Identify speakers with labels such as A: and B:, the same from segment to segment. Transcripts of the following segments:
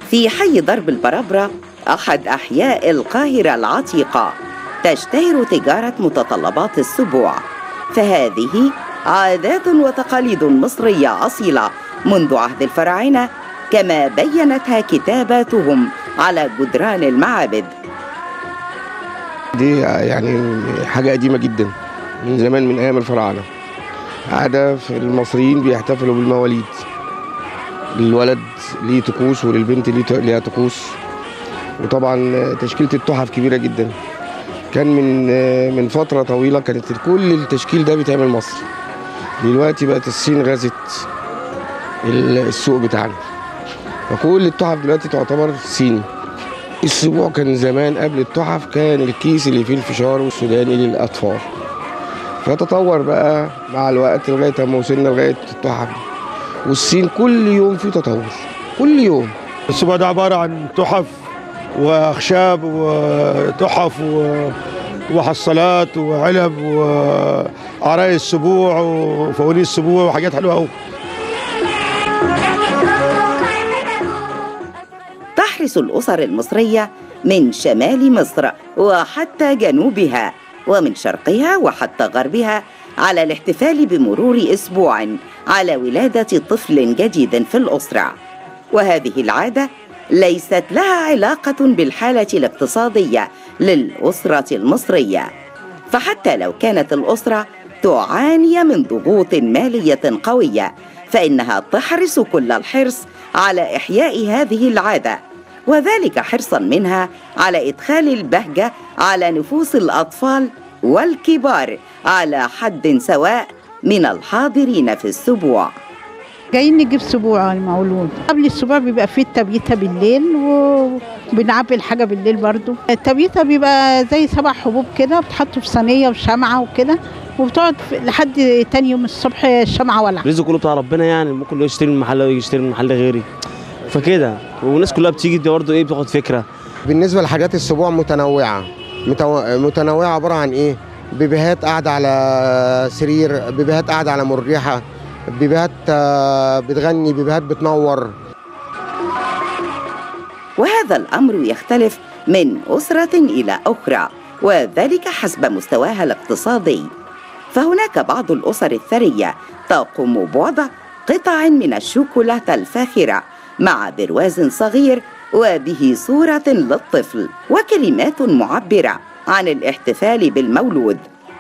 A: في حي درب البربرة أحد أحياء القاهرة العتيقة تشتهر تجارة متطلبات السبوع فهذه عادات وتقاليد مصرية أصيلة منذ عهد الفراعنة كما بينتها كتاباتهم على جدران المعابد
B: دي يعني حاجة قديمة جدا من زمان من أيام الفراعنة عادة في المصريين بيحتفلوا بالمواليد للولد ليه طقوس وللبنت ليه ليها طقوس وطبعا تشكيلة التحف كبيرة جدا كان من من فترة طويلة كانت كل التشكيل ده بيتعمل مصر دلوقتي بقت الصين غزت السوق بتاعنا فكل التحف دلوقتي تعتبر صيني السبوع كان زمان قبل التحف كان الكيس اللي فيه الفشار والسوداني للأطفال فتطور بقى مع الوقت لغاية ما وصلنا لغاية التحف والصين كل يوم في تطور كل يوم
C: السبوع ده عبارة عن تحف وأخشاب وتحف وحصالات وعلب وعرايس سبوع وفوانيس سبوع وحاجات حلوة قوي
A: تحرص الأسر المصرية من شمال مصر وحتى جنوبها ومن شرقها وحتى غربها على الاحتفال بمرور أسبوع على ولادة طفل جديد في الأسرة وهذه العادة ليست لها علاقة بالحالة الاقتصادية للأسرة المصرية فحتى لو كانت الأسرة تعاني من ضغوط مالية قوية فإنها تحرص كل الحرص على إحياء هذه العادة وذلك حرصا منها على إدخال البهجة على نفوس الأطفال والكبار على حد سواء من الحاضرين في السبوع
D: جايين نجيب سبوع المولود قبل السبوع بيبقى فيه التبييته بالليل وبنعبي الحاجه بالليل برضو التبييته بيبقى زي سبع حبوب كده بتحط في صينيه وشمعه وكده وبتقعد لحد تاني يوم الصبح الشمعه ولع
E: الرزق كله بتاع ربنا يعني ممكن يشتري من محل يشتري من محل غيري فكده والناس كلها بتيجي برضه ايه بتاخد فكره
B: بالنسبه لحاجات السبوع متنوعه متنوعه عباره عن ايه بيبيهات قاعده على سرير بيبيهات قاعده على مريحه بيبيهات بتغني بيبيهات بتنور
A: وهذا الامر يختلف من اسره الى اخرى وذلك حسب مستواها الاقتصادي فهناك بعض الاسر الثريه تقوم بوضع قطع من الشوكولاته الفاخره مع برواز صغير وبه صورة للطفل وكلمات معبرة عن الاحتفال بالمولود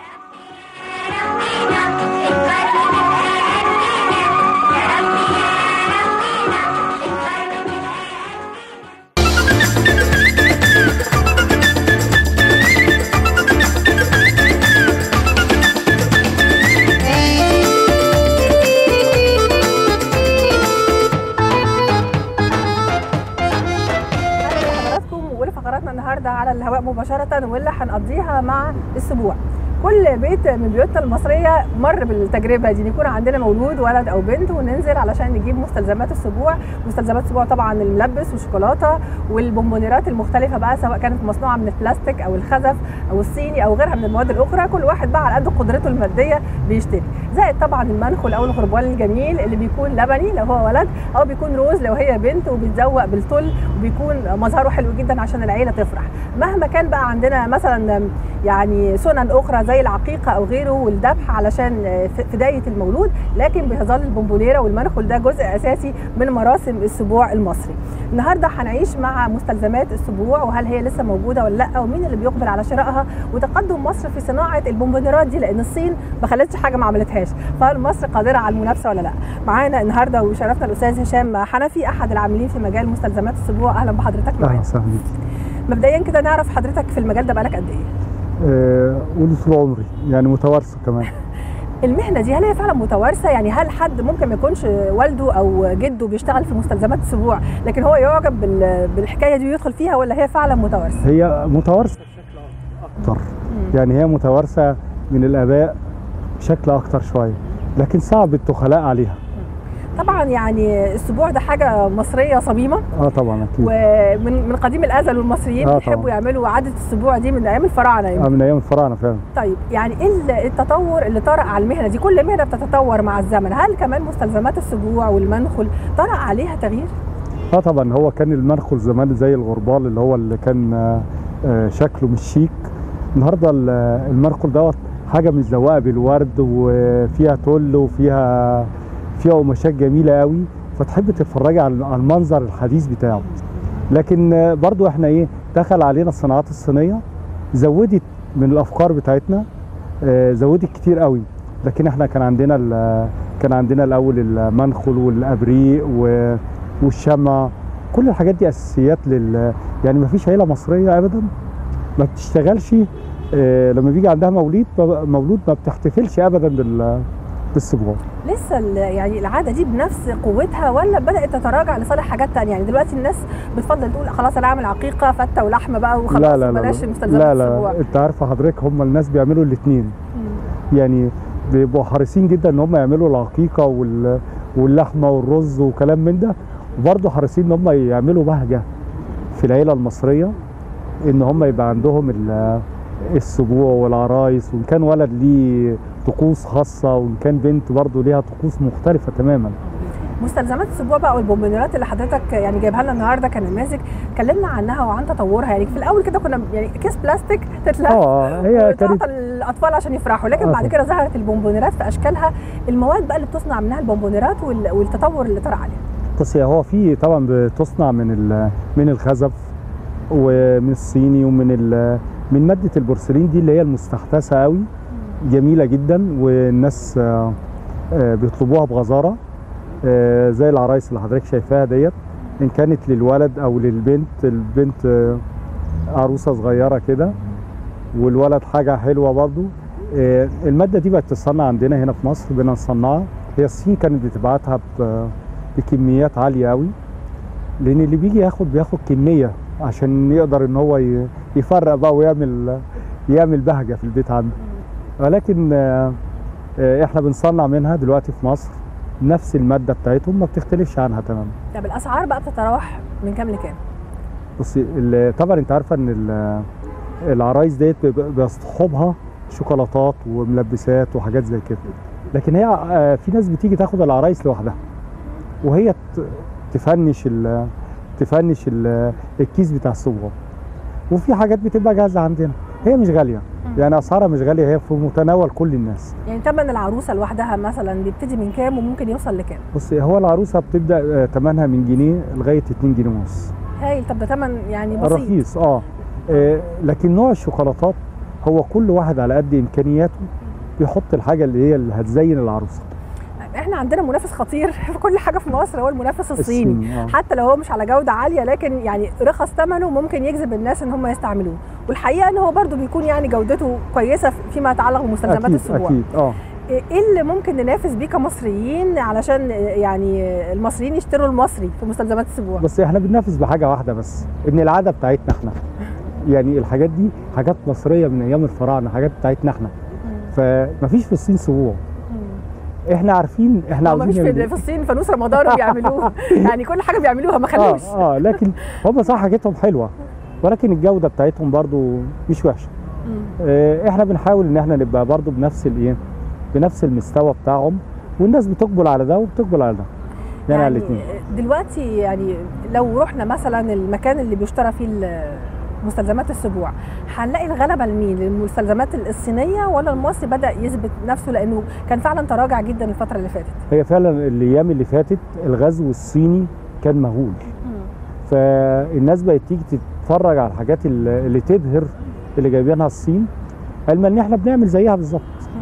F: النهارده على الهواء مباشره واللي هنقضيها مع السبوع كل بيت من بيوتنا المصريه مر بالتجربه دي يكون عندنا مولود ولد او بنت وننزل علشان نجيب مستلزمات السبوع مستلزمات السبوع طبعا الملبس والشوكولاته والبونبونيرات المختلفه بقى سواء كانت مصنوعه من البلاستيك او الخزف او الصيني او غيرها من المواد الاخرى كل واحد بقى على قد قدرته الماديه بيشتري زائد طبعا المنخل او الغربال الجميل اللي بيكون لبني لو هو ولد او بيكون روز لو هي بنت وبيتزوق بالطل وبيكون مظهره حلو جدا عشان العيله تفرح مهما كان بقى عندنا مثلا يعني سنن اخرى زي العقيقه او غيره والذبح علشان بدايه المولود لكن بيظل البونبونيره والمنخل ده جزء اساسي من مراسم السبوع المصري النهارده هنعيش مع مستلزمات السبوع وهل هي لسه موجوده ولا لا ومين اللي بيقبل على شرائها وتقدم مصر في صناعه البونبونيرات دي لان الصين ما خلتش حاجه ما عملتهاش فهل مصر قادره على المنافسه ولا لا معانا النهارده وشرفنا الاستاذ هشام حنفي احد العاملين في مجال مستلزمات السبوع اهلا بحضرتك معانا
G: اهلا
F: مبدئيا كده نعرف حضرتك في المجال ده بقالك قد ايه
G: أه قولي طول عمري يعني متوارثه كمان
F: المهنه دي هل هي فعلا متوارثه يعني هل حد ممكن ما يكونش والده او جده بيشتغل في مستلزمات السبوع لكن هو يعجب بالحكايه دي ويدخل فيها ولا هي فعلا متوارثه
G: هي متوارثه بشكل اكتر يعني هي متوارثه من الاباء بشكل اكتر شويه لكن صعب الدخلاء عليها
F: طبعا يعني السبوع ده حاجه مصريه صميمه
G: اه طبعا اكيد
F: ومن من قديم الازل والمصريين
G: آه
F: بيحبوا يعملوا عاده السبوع دي من ايام الفراعنه
G: اه من ايام الفراعنه فعلا
F: طيب يعني ايه التطور اللي طرأ على المهنه دي كل مهنه بتتطور مع الزمن هل كمان مستلزمات السبوع والمنخل طرأ عليها تغيير
G: اه طبعا هو كان المنخل زمان زي الغربال اللي هو اللي كان آه، آه، شكله مش شيك النهارده ال- المنخل دوت حاجه متزوقه بالورد وفيها تل وفيها فيها قماشات جميله قوي فتحب تتفرجي على على المنظر الحديث بتاعه لكن آه، برضو احنا ايه دخل علينا الصناعات الصينيه زودت من الافكار بتاعتنا آه، زودت كتير قوي لكن احنا كان عندنا ال- كان عندنا الاول المنخل والابريق و- والشمع كل الحاجات دي اساسيات لل يعني ما فيش عيله مصريه ابدا ما بتشتغلش آه، لما بيجي عندها مولود مولود ما بتحتفلش ابدا بال بالسبوع
F: لسه ال- يعني العاده دي بنفس قوتها ولا بدات تتراجع لصالح حاجات تانية يعني دلوقتي الناس بتفضل تقول خلاص انا اعمل عقيقه فته ولحمه بقى وخلاص
G: لا لا لا
F: بلاش
G: لا,
F: مستلزمات
G: لا,
F: الاسبوع
G: لا انت عارفه حضرتك هم الناس بيعملوا الاثنين
F: مم.
G: يعني بيبقوا حريصين جدا ان هم يعملوا العقيقه وال... واللحمه والرز وكلام من ده وبرضه حريصين ان هم يعملوا بهجه في العيله المصريه ان هم يبقى عندهم ال- السبوع والعرايس وان كان ولد ليه طقوس خاصه وان كان بنت برضه ليها طقوس مختلفه تماما
F: مستلزمات الاسبوع بقى والبونبونيرات اللي حضرتك يعني جايبها لنا النهارده كنماذج كلمنا عنها وعن تطورها يعني في الاول كده كنا يعني كيس بلاستيك تتلف
G: اه هي كانت
F: وتعطى الاطفال عشان يفرحوا لكن
G: آه
F: بعد
G: طبعا.
F: كده ظهرت البونبونيرات في اشكالها المواد بقى اللي بتصنع منها البونبونيرات وال- والتطور اللي طرأ عليها
G: بصي هو في طبعا بتصنع من ال- من الخزف ومن الصيني ومن ال- من ماده البورسلين دي اللي هي المستحدثه قوي جميله جدا والناس آه، آه، بيطلبوها بغزاره آه، زي العرايس اللي حضرتك شايفاها ديت ان كانت للولد او للبنت البنت آه، عروسه صغيره كده والولد حاجه حلوه برضو آه، الماده دي بقت تصنع عندنا هنا في مصر بنصنعها هي الصين كانت بتبعتها ب- بكميات عاليه قوي لان اللي بيجي ياخد بياخد كميه عشان يقدر ان هو ي- يفرق بقى ويعمل يعمل بهجه في البيت عنده ولكن آه، آه، احنا بنصنع منها دلوقتي في مصر نفس الماده بتاعتهم ما بتختلفش عنها تماما
F: طب الاسعار بقى بتتراوح من كام لكام؟
G: بصي ال- طبعا انت عارفه ان ال- العرايس ديت بيبقى- بيصطحبها شوكولاتات وملبسات وحاجات زي كده لكن هي آه، في ناس بتيجي تاخد العرايس لوحدها وهي ت- تفنش ال تفنش ال الكيس بتاع الصبغه وفي حاجات بتبقى جاهزه عندنا هي مش غاليه يعني اسعارها مش غاليه هي في متناول كل الناس
F: يعني ثمن العروسه لوحدها مثلا بيبتدي من كام وممكن يوصل لكام؟
G: بصي هو العروسه بتبدا آه، ثمنها من جنيه لغايه 2 جنيه ونص
F: هايل طب ده ثمن يعني بسيط
G: رخيص اه آه، لكن نوع الشوكولاتات هو كل واحد على قد امكانياته بيحط الحاجه اللي هي اللي هتزين العروسه
F: احنا عندنا منافس خطير في كل حاجه في مصر هو المنافس الصيني
G: الصيني، آه.
F: حتى لو هو مش على جوده عاليه لكن يعني رخص ثمنه ممكن يجذب الناس ان هم يستعملوه والحقيقه ان هو برضو بيكون يعني جودته كويسه فيما يتعلق بمستلزمات
G: اكيد
F: السبوع
G: اكيد اه
F: ايه اللي ممكن ننافس بيه كمصريين علشان يعني المصريين يشتروا المصري في مستلزمات السبوع
G: بس احنا بننافس بحاجه واحده بس ان العاده بتاعتنا احنا يعني الحاجات دي حاجات مصريه من ايام الفراعنه حاجات بتاعتنا احنا فمفيش في الصين سبوع احنا عارفين احنا
F: هو ما
G: عاوزين
F: فيش
G: نعمل
F: في
G: إيه.
F: في الصين فانوس رمضان بيعملوه يعني كل حاجه بيعملوها ما خلوش
G: اه اه لكن هم صح حاجتهم حلوه ولكن الجوده بتاعتهم برضو مش وحشه
F: مم.
G: آه، احنا بنحاول ان احنا نبقى برضو بنفس الايه بنفس المستوى بتاعهم والناس بتقبل على ده وبتقبل على ده يعني, على الاثنين
F: دلوقتي يعني لو رحنا مثلا المكان اللي بيشترى فيه ال- مستلزمات السبوع هنلاقي الغلبه لمين للمستلزمات الصينيه ولا المصري بدا يثبت نفسه لانه كان فعلا تراجع جدا الفتره اللي فاتت
G: هي فعلا الايام اللي فاتت الغزو الصيني كان مهول فالناس بقت تيجي تتفرج على الحاجات اللي اللي تبهر اللي جايبينها الصين علما ان احنا بنعمل زيها بالظبط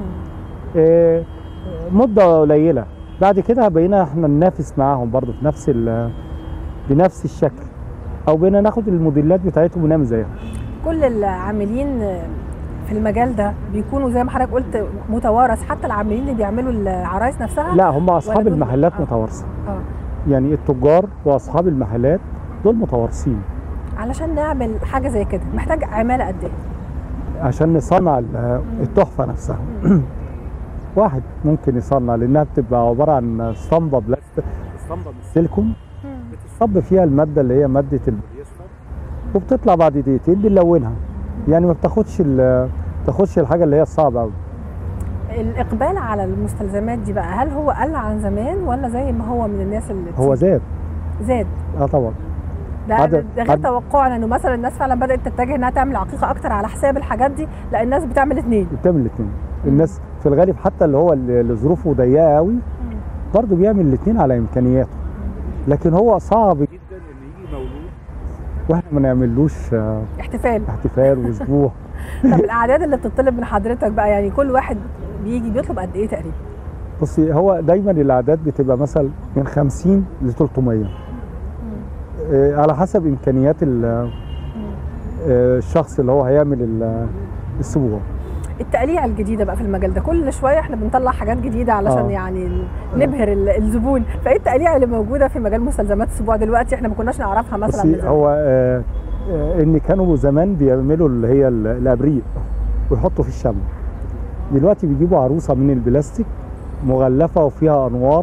G: آه، مده قليله بعد كده بقينا احنا ننافس معاهم برضو في نفس ال- بنفس الشكل او بقينا ناخد الموديلات بتاعتهم ونعمل زيها
F: كل العاملين في المجال ده بيكونوا زي ما حضرتك قلت متوارث حتى العاملين اللي بيعملوا العرايس نفسها
G: لا هم اصحاب
F: دول-
G: المحلات
F: آه.
G: متوارثه
F: اه
G: يعني التجار واصحاب المحلات دول متوارثين
F: علشان نعمل حاجه زي كده محتاج عماله قد ايه
G: عشان نصنع ال- التحفه نفسها واحد ممكن يصنع لانها بتبقى عباره عن اسطمبه بلاستيك اسطمبه من السيليكون بتصب فيها الماده اللي هي ماده البوليستر وبتطلع بعد دقيقتين بنلونها يعني ما بتاخدش ال- بتاخدش الحاجه اللي هي الصعبه قوي
F: الاقبال على المستلزمات دي بقى هل هو قل عن زمان ولا زي ما هو من الناس اللي
G: هو زاد
F: زاد
G: اه طبعا
F: ده
G: عدد-
F: ده غير
G: عدد-
F: توقعنا انه مثلا الناس فعلا بدات تتجه انها تعمل عقيقه اكتر على حساب الحاجات دي لا الناس بتعمل اثنين
G: بتعمل الاثنين الناس في الغالب حتى اللي هو اللي اللي ظروفه ضيقه قوي برضه بيعمل الاثنين على امكانياته لكن هو صعب جدا ان يجي مولود واحنا ما نعملوش آه،
F: احتفال
G: احتفال واسبوع
F: طب الاعداد اللي بتطلب من حضرتك بقى يعني كل واحد بيجي بيطلب قد ايه تقريبا
G: بصي هو دايما الاعداد بتبقى مثلا من 50 ل 300 آه، على حسب امكانيات ال- آه، الشخص اللي هو هيعمل ال- الاسبوع
F: التقليع الجديده بقى في المجال ده كل شويه احنا بنطلع حاجات جديده علشان
G: آه.
F: يعني نبهر ال- الزبون فايه التقليع اللي موجوده في مجال مستلزمات الاسبوع دلوقتي احنا ما كناش نعرفها مثلا من
G: بصي
F: زمان.
G: هو آه، آه، ان كانوا زمان بيعملوا اللي هي ال- الابريق ويحطوا في الشمع دلوقتي بيجيبوا عروسه من البلاستيك مغلفه وفيها انوار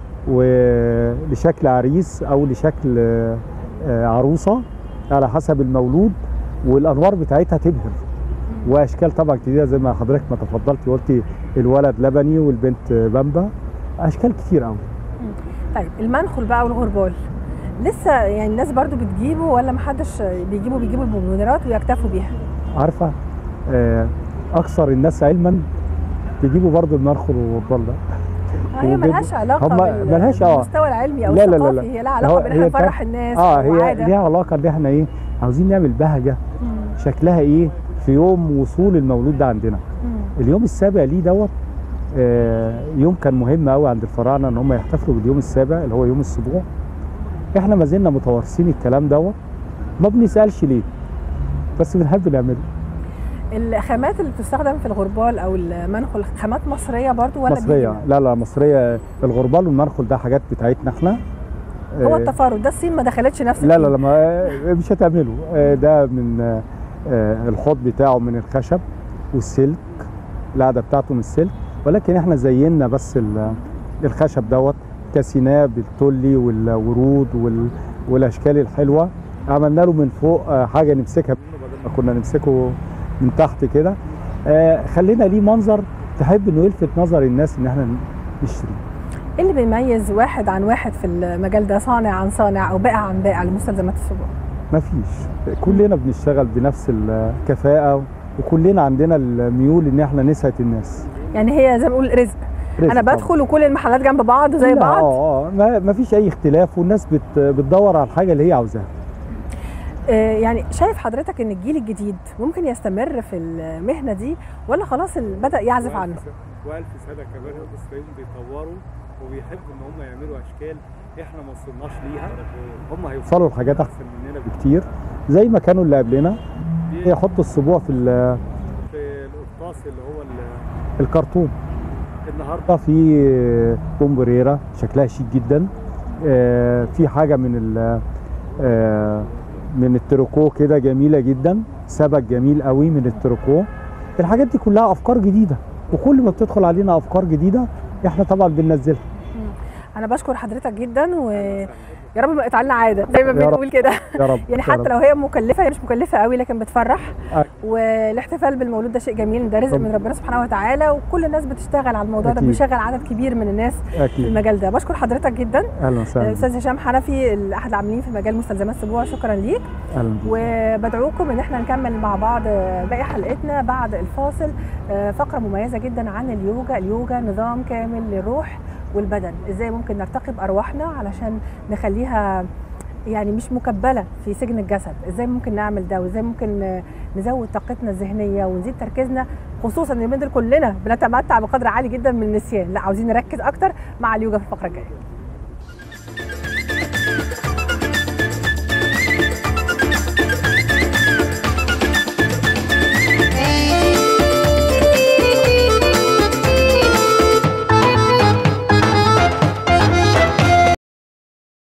G: ولشكل عريس او لشكل آه، آه، عروسه على حسب المولود والانوار بتاعتها تبهر واشكال طبعا كتيره زي ما حضرتك ما تفضلتي قلتي الولد لبني والبنت بامبا اشكال كتير قوي
F: طيب المنخل بقى والغربال لسه يعني الناس برضو بتجيبه ولا محدش بيجيبوا بيجيبوا البونبونيرات ويكتفوا بيها
G: عارفه آه، اكثر الناس علما بيجيبوا برضو المنخل والغربال ده
F: هي
G: وجيبوا-
F: ملهاش علاقه
G: هما
F: بال-
G: ملهاش، آه.
F: بالمستوى العلمي او
G: لا، لا، لا،
F: الثقافي
G: لا.
F: هي لها
G: هو-
F: علاقه بان احنا
G: هي
F: نفرح
G: كان-
F: الناس
G: اه هي
F: وعاده
G: ليها علاقه ان احنا ايه عاوزين نعمل بهجه
F: مم.
G: شكلها ايه في يوم وصول المولود ده عندنا
F: مم.
G: اليوم السابع ليه دوت آه، يوم كان مهم قوي عند الفراعنه ان هم يحتفلوا باليوم السابع اللي هو يوم السبوع احنا ما زلنا متوارثين الكلام دوت ما بنسالش ليه بس بنحب نعمله
F: الخامات اللي بتستخدم في الغربال او المنخل خامات مصريه برضو ولا
G: مصريه
F: بيجي-
G: لا لا مصريه الغربال والمنخل ده حاجات بتاعتنا احنا
F: هو
G: آه،
F: التفرد ده الصين ما دخلتش نفس
G: لا لا
F: الفيل.
G: لا ما مش هتعمله آه، ده من آه، آه، الحوض بتاعه من الخشب والسلك القعده بتاعته من السلك ولكن احنا زينا بس ال- الخشب دوت كسيناه بالتولي والورود وال- والاشكال الحلوه عملنا له من فوق آه، حاجه نمسكها منه بدل ما كنا نمسكه من تحت كده آه، خلينا ليه منظر تحب انه يلفت نظر الناس ان احنا نشتري
F: ايه اللي بيميز واحد عن واحد في المجال ده صانع عن صانع او بائع عن بائع لمستلزمات السبوع
G: مفيش كلنا بنشتغل بنفس الكفاءة وكلنا عندنا الميول ان احنا نسعد الناس
F: يعني هي زي ما بنقول رزق
G: رزق
F: انا
G: طبعاً.
F: بدخل وكل المحلات جنب بعض زي
G: لا،
F: بعض
G: اه اه ما ما فيش اي اختلاف والناس بت بتدور على الحاجه اللي هي عاوزاها
F: آه، يعني شايف حضرتك ان الجيل الجديد ممكن يستمر في المهنه دي ولا خلاص ال- بدا يعزف عنه
H: والف سنه كمان بس تلاقيهم بيطوروا وبيحبوا ان هم يعملوا اشكال احنا ما وصلناش ليها هم هيوصلوا
G: وصلوا لحاجات احسن مننا بكتير زي ما كانوا اللي قبلنا يحطوا السبوع في ال-
H: في القرطاس اللي هو ال-
G: الكرتون
H: النهارده
G: في بومبريرا شكلها شيك جدا آه، في حاجه من ال آه، من التريكو كده جميله جدا سبك جميل قوي من التريكو الحاجات دي كلها افكار جديده وكل ما بتدخل علينا افكار جديده احنا طبعا بننزلها
F: انا بشكر حضرتك جدا ويا رب ما يقطع لنا عاده زي ما
G: يا رب.
F: بنقول كده
G: يا رب
F: يعني
G: يا
F: حتى
G: رب.
F: لو هي مكلفه هي مش مكلفه قوي لكن بتفرح
G: أكيد.
F: والاحتفال بالمولود ده شيء جميل ده رزق
G: طب.
F: من ربنا سبحانه وتعالى وكل الناس بتشتغل على الموضوع ده
G: أكيد.
F: بيشغل عدد كبير من الناس في
G: اكيد
F: المجال ده بشكر حضرتك جدا
G: اهلا وسهلا
F: استاذ هشام حنفي احد العاملين في مجال مستلزمات السبوع شكرا ليك
G: اهلا بيك.
F: وبدعوكم ان احنا نكمل مع بعض باقي حلقتنا بعد الفاصل آه، فقره مميزه جدا عن اليوجا اليوجا نظام كامل للروح والبدن ازاي ممكن نرتقي بارواحنا علشان نخليها يعني مش مكبله في سجن الجسد ازاي ممكن نعمل ده وازاي ممكن آه، نزود طاقتنا الذهنيه ونزيد تركيزنا خصوصا اليومين دول كلنا بنتمتع بقدر عالي جدا من النسيان لا عاوزين نركز اكتر مع اليوجا في الفقره الجايه